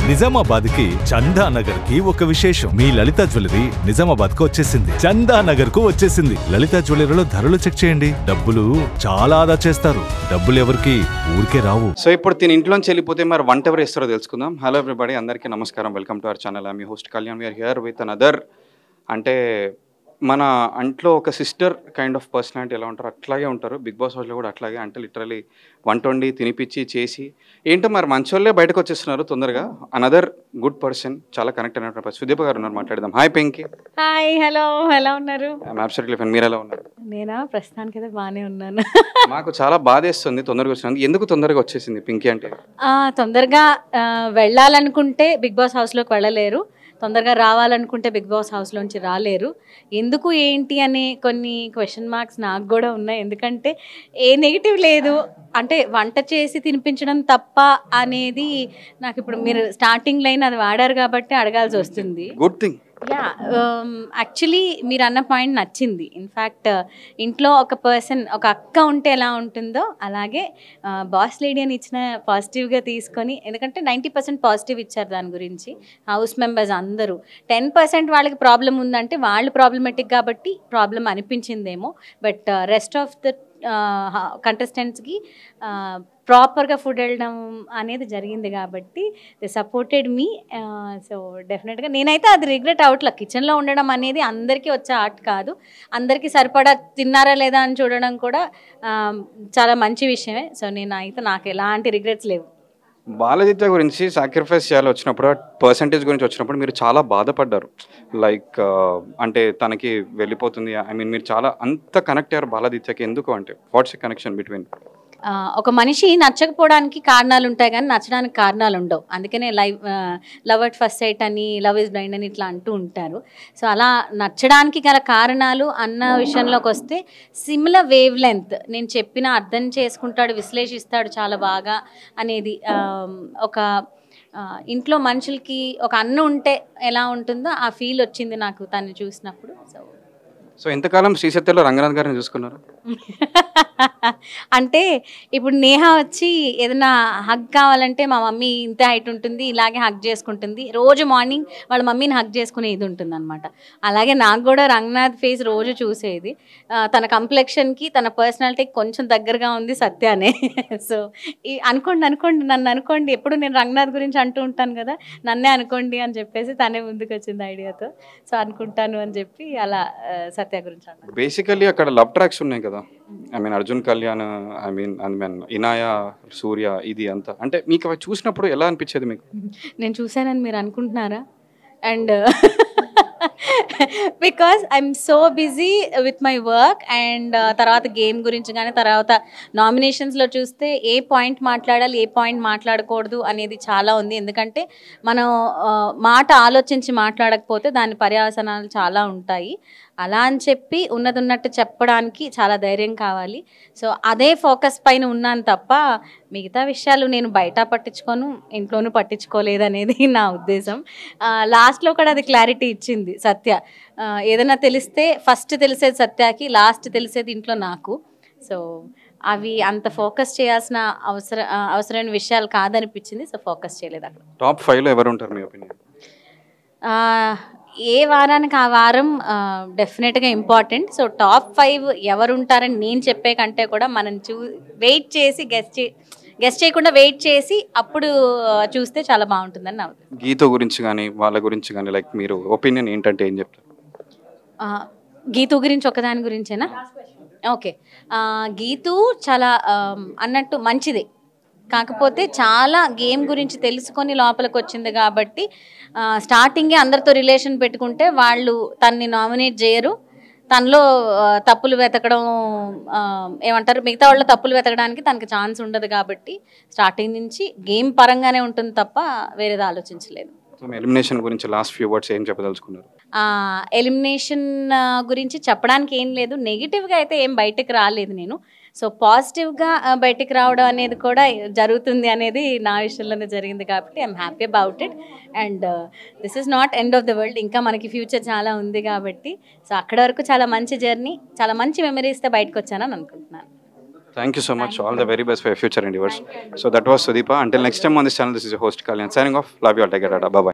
నిజామాబాద్ కి చందా నగర్ కి ఒక విశేషం మీ లలిత జ్యువెలరీ నిజామాబాద్ కు వచ్చేసింది చందా నగర్ కు వచ్చేసింది లలిత జ్యువెలరీలో ధరలు చెక్ చేయండి డబ్బులు చాలా ఆదా చేస్తారు డబ్బులు ఎవరికి ఊరికే రావు సో ఇప్పుడు తిని ఇంట్లోంచి వెళ్ళిపోతే మరి వంట ఎవరు ఇస్తారో తెలుసుకుందాం హలో ఎవ్రీబడి అందరికీ నమస్కారం వెల్కమ్ టు అవర్ ఛానల్ మీ host Kalyan we're here with another అంటే మన అంట్లో ఒక సిస్టర్ కైండ్ ఆఫ్ పర్సనాలిటీ ఎలా ఉంటారు అట్లాగే ఉంటారు బిగ్ బాస్ హౌస్లో కూడా అట్లాగే అంటే లిటరలీ వంట వండి తినిపించి చేసి ఏంటో మరి మంచోళ్ళే బయటకు వచ్చేస్తున్నారు తొందరగా అనదర్ గుడ్ పర్సన్ చాలా కనెక్ట్ అయినటువంటి సుదీప గారు ఉన్నారు మాట్లాడదాం హాయ్ పెంకి హాయ్ హలో ఎలా ఉన్నారు ఐఎమ్ అబ్సల్యూట్లీ ఫైన్ మీరు ఎలా ఉన్నారు నేనా ప్రస్తుతానికి అయితే బాగానే ఉన్నాను మాకు చాలా బాధేస్తుంది తొందరగా వచ్చినందుకు ఎందుకు తొందరగా వచ్చేసింది పింకీ అంటే ఆ, తొందరగా ఆ, వెళ్ళాలనుకుంటే బిగ్ బాస్ హౌస్లోకి వెళ్ళలేరు తొందరగా రావాలనుకుంటే బిగ్ బాస్ హౌస్లోంచి రాలేరు ఎందుకు ఏంటి అనే కొన్ని క్వశ్చన్ మార్క్స్ నాకు కూడా ఉన్నాయి ఎందుకంటే ఏ నెగిటివ్ లేదు అంటే వంట చేసి తినిపించడం తప్ప అనేది నాకు ఇప్పుడు మీరు స్టార్టింగ్ లైన్ అది వాడారు కాబట్టి అడగాల్సి వస్తుంది గుడ్ థింగ్ యా యాక్చువల్లీ మీరు అన్న పాయింట్ నచ్చింది ఇన్ఫ్యాక్ట్ ఇంట్లో ఒక పర్సన్ ఒక అక్క ఉంటే ఎలా ఉంటుందో అలాగే బాస్ లేడీ అని ఇచ్చిన పాజిటివ్గా తీసుకొని ఎందుకంటే నైంటీ పర్సెంట్ పాజిటివ్ ఇచ్చారు దాని గురించి హౌస్ మెంబర్స్ అందరూ టెన్ పర్సెంట్ వాళ్ళకి ప్రాబ్లం ఉందంటే వాళ్ళు ప్రాబ్లమెటిక్ కాబట్టి ప్రాబ్లం అనిపించిందేమో బట్ రెస్ట్ ఆఫ్ ద కంటెస్టెంట్స్కి ప్రాపర్గా ఫుడ్ వెళ్ళడం అనేది జరిగింది కాబట్టి దే సపోర్టెడ్ మీ సో డెఫినెట్గా నేనైతే అది రిగ్రెట్ అవట్లే కిచెన్లో ఉండడం అనేది అందరికీ వచ్చే ఆర్ట్ కాదు అందరికీ సరిపడా తిన్నారా లేదా అని చూడడం కూడా ఆ, చాలా మంచి విషయమే సో నేను అయితే నాకు ఎలాంటి రిగ్రెట్స్ లేవు బాలదిత్య గురించి సాక్రిఫైస్ చేయాలి వచ్చినప్పుడు పర్సంటేజ్ గురించి వచ్చినప్పుడు మీరు చాలా బాధపడ్డారు లైక్ అంటే తనకి వెళ్ళిపోతుంది ఐ మీన్ మీరు చాలా అంత కనెక్ట్ అయ్యారు బాలదిత్యకి ఎందుకు అంటే వాట్స్ కనెక్షన్ బిట్వీన్ ఆ, ఒక మనిషి నచ్చకపోవడానికి కారణాలు ఉంటాయి కానీ నచ్చడానికి కారణాలు ఉండవు అందుకనే live love at first sight అని లవ్ ఇస్ బ్లైండ్ అని ఇట్లా అంటూ ఉంటారు సో అలా నచ్చడానికి గల కారణాలు అన్న విషయంలోకి వస్తే సిమిలర్ వేవ్ లెంత్ నేను చెప్పిన అర్థం చేసుకుంటాడు విశ్లేషిస్తాడు చాలా బాగా అనేది ఆ, ఒక ఆ, ఇంట్లో మనుషులకి ఒక అన్న ఉంటే ఎలా ఉంటుందో ఆ ఫీల్ వచ్చింది నాకు తను చూసినప్పుడు సో సో ఎంతకాలం శ్రీసత్యలో రంగనాథ్ గారిని చూసుకున్నారు అంటే ఇప్పుడు నేహ వచ్చి ఏదైనా హగ్ కావాలంటే మా మమ్మీ ఇంత హైట్ ఉంటుంది ఇలాగే హగ్ చేసుకుంటుంది రోజు మార్నింగ్ వాళ్ళ మమ్మీని హగ్ చేసుకునే ఇది ఉంటుంది అనమాట అలాగే నాకు కూడా రంగనాథ్ ఫేస్ రోజు చూసేది ఆ, తన కంప్లెక్షన్కి తన పర్సనాలిటీకి కొంచెం దగ్గరగా ఉంది సత్యానే సో ఈ అనుకోండి అనుకోండి నన్ను అనుకోండి ఎప్పుడు నేను రంగనాథ్ గురించి అంటూ ఉంటాను కదా నన్నే అనుకోండి అని చెప్పేసి తనే ముందుకు వచ్చింది ఐడియాతో సో అనుకుంటాను అని చెప్పి అలా ఆ, సత్య గురించి అన్నాను బేసికల్లీ అక్కడ లవ్ ట్రాక్స్ ఉన్నాయి కదా I mean Arjun Kalyan I mean I mean Inaya Surya ఇది అంతా అంటే మీకు అవి చూసినప్పుడు ఎలా అనిపించేది మీకు నేను చూశానని మీరు అనుకుంటున్నారా and because I'm so busy with my work and తర్వాత గేమ్ గురించి కానీ తర్వాత నామినేషన్స్లో చూస్తే ఏ పాయింట్ మాట్లాడాలి ఏ పాయింట్ మాట్లాడకూడదు అనేది చాలా ఉంది ఎందుకంటే మనం ఆ, మాట ఆలోచించి మాట్లాడకపోతే దాని పర్యావసనాలు చాలా ఉంటాయి అలా అని చెప్పి ఉన్నది ఉన్నట్టు చెప్పడానికి చాలా ధైర్యం కావాలి సో అదే ఫోకస్ పైన ఉన్నాను తప్ప మిగతా విషయాలు నేను బయట పట్టించుకోను ఇంట్లోనూ పట్టించుకోలేదనేది నా ఉద్దేశం లాస్ట్లో కూడా అది క్లారిటీ ఇచ్చింది సత్య ఆ, ఏదైనా తెలిస్తే ఫస్ట్ తెలిసేది సత్యాకి లాస్ట్ తెలిసేది ఇంట్లో నాకు సో అవి అంత ఫోకస్ చేయాల్సిన అవసర ఆ, అవసరమైన విషయాలు కాదనిపించింది సో ఫోకస్ చేయలేదు అక్కడ టాప్ ఫైవ్లో ఎవరు ఉంటారు మీ ఒపీనియన్ ఆ, ఏ వారానికి ఆ వారం డెఫినెట్గా ఇంపార్టెంట్ సో టాప్ ఫైవ్ ఎవరు ఉంటారని నేను చెప్పే కంటే కూడా మనం చూ వెయిట్ చేసి గెస్ట్ చే గెస్ట్ చేయకుండా వెయిట్ చేసి అప్పుడు ఆ, చూస్తే చాలా బాగుంటుందని నా ఉద్దేశం. గీత గురించి కానీ వాళ్ళ గురించి కానీ లైక్ మీరు ఒపీనియన్ ఏంటంటే ఏం చెప్తారు ఆ, గీతు గురించి ఒకదాని గురించేనా ఓకే ఆ, గీతు చాలా ఆమ్, అన్నట్టు మంచిదే కాకపోతే చాలా గేమ్ గురించి తెలుసుకొని లోపలికి వచ్చింది కాబట్టి ఆ, స్టార్టింగే అందరితో రిలేషన్ పెట్టుకుంటే వాళ్ళు తన్ని నామినేట్ చేయరు తనలో ఆ, తప్పులు వెతకడం ఆ, ఏమంటారు మిగతా వాళ్ళ తప్పులు వెతకడానికి తనకి ఛాన్స్ ఉండదు కాబట్టి స్టార్టింగ్ నుంచి గేమ్ పరంగానే ఉంటుంది తప్ప వేరేది ఆలోచించలేదు సో ఎలిమినేషన్ గురించి లాస్ట్ ఫ్యూ వర్డ్స్ ఏం చెప్పదలుచుకున్నారు ఎలిమినేషన్ గురించి చెప్పడానికి ఏం లేదు నెగిటివ్గా అయితే ఏం బయటకు రాలేదు నేను సో పాజిటివ్గా బయటకు రావడం అనేది కూడా జరుగుతుంది అనేది నా విషయంలోనే జరిగింది కాబట్టి I'm happy about it and this is not end of the world ఇంకా మనకి ఫ్యూచర్ చాలా ఉంది కాబట్టి సో అక్కడ వరకు చాలా మంచి జర్నీ చాలా మంచి మెమరీస్తో బయటకు వచ్చానని అనుకుంటున్నాను thank you so much all the very best for future and yours so that was Sudeepa until next time on this channel this is host Kalyan signing off love you all take bye